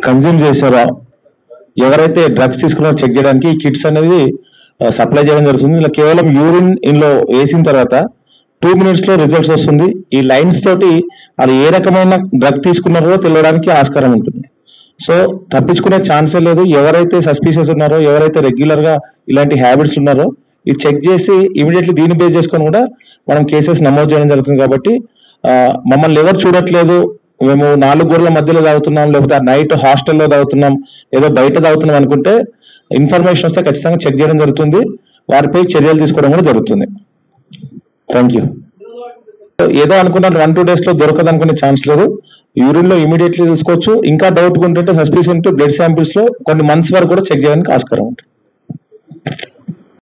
consume చేశారో ఎవరైతే drugs తీసుకున్నారో చెక్ చేయడానికి ఈ కిట్స్ అనేది సప్లై చేయడం జరుగుతుంది ఇలా కేవలం యూరిన్ ఇందులో వేసిన తర్వాత టూ మినిట్స్ లో రిజల్ట్స్ వస్తుంది ఈ లైన్స్ తోటి అది ఏ రకమైన డ్రగ్ తీసుకున్నారో తెలియడానికి ఆస్కారం ఉంటుంది సో తప్పించుకునే ఛాన్సే లేదు ఎవరైతే సస్పీషియస్ ఉన్నారో ఎవరైతే రెగ్యులర్ గా ఇలాంటి హ్యాబిట్స్ ఉన్నారో ఇది చెక్ చేసి ఇమీడియట్లీ దీన్ని బేస్ చేసుకొని కూడా మనం కేసెస్ నమోదు చేయడం జరుగుతుంది కాబట్టి ఆ, మమ్మల్ని ఎవరు చూడట్లేదు మేము నాలుగు గోడల మధ్యలో తాగుతున్నాం లేకపోతే నైట్ హాస్టల్లో తాగుతున్నాం ఏదో బయట తాగుతున్నాం అనుకుంటే ఇన్ఫర్మేషన్ వస్తే ఖచ్చితంగా చెక్ చేయడం జరుగుతుంది వారిపై చర్యలు తీసుకోవడం కూడా జరుగుతుంది థ్యాంక్ యూ ఏదో అనుకున్నాను వన్ టూ డేస్ లో దొరకదు అనుకునే ఛాన్స్ లేదు యూరిన్ లో ఇమీడియట్లీ తీసుకోవచ్చు ఇంకా డౌట్ ఉంటుంటే సస్పిషన్ బ్లడ్ శాంపిల్స్ లో కొన్ని మంత్స్ వరకు కూడా చెక్ చేయడానికి ఆస్కారం ఉంటుంది